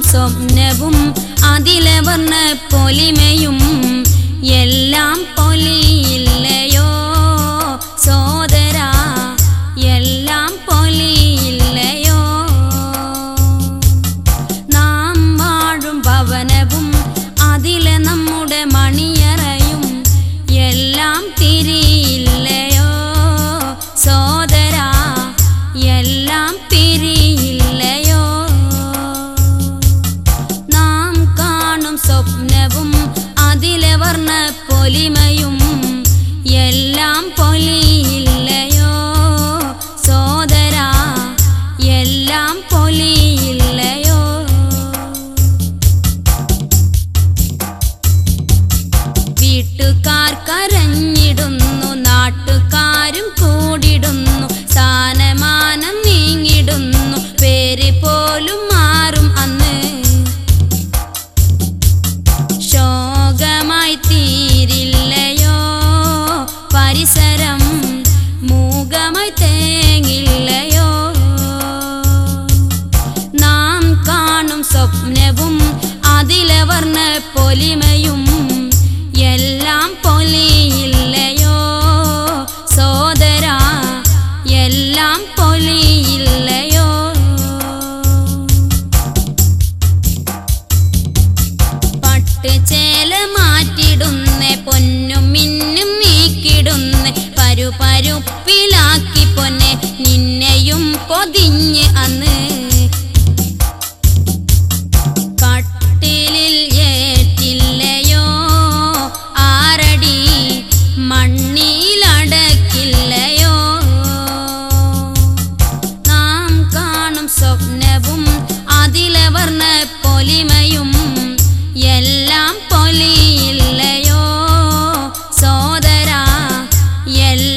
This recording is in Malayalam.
സ്വപ്നവും അതിലെ വർണ്ണ പൊലിമയും എല്ലാം പൊലിയില്ലയോ സോദര എല്ലാം പൊലിയില്ലയോ നാം വാഴും ഭവനവും അതിലെ നമ്മുടെ മണിയറയും എല്ലാം തിരിയില്ലയോ സോദര എല്ലാം പിരിയില്ലയോ നാം കാണും സ്വപ്നവും അതിലെ വർണ്ണ പൊലിമയും എല്ലാം പൊലിയില്ലയോ സോദര എല്ലാം പൊലിയില്ലയോ വീട്ടുകാർ കരഞ്ഞിടുന്നു നാട്ടുകാരും കൂടിടുന്നു സ്ഥാനമാനം നീങ്ങിടുന്നു പേര് പോലും മാറും അന്ന് ശോകമായി തീരില്ലയോ പരിസരം മൂകമായി തേങ്ങില്ലയോ നാം കാണും സ്വപ്നവും അതിലെ വർണ്ണ പൊലിമയും എല്ലാം പൊലിയില്ലയോ സോദര എല്ലാം പൊലിയില്ലയോ പട്ട് ചേല മാറ്റിടുന്ന പൊന്നും മിന്നും നീക്കിടുന്ന പരു പരുപ്പിലാക്കി പൊന്നെ നിന്നെയും പൊതിഞ്ഞ് അന്ന് കട്ടിലിൽ ഏറ്റില്ലയോ ആരടി മണ്ണിലടക്കില്ലയോ നാം കാണും സ്വപ്നവും അതിലെ വർണ്ണ പൊലിമയും എല്ലാം പൊലിയില്ലയോ സോദര എല്ലാം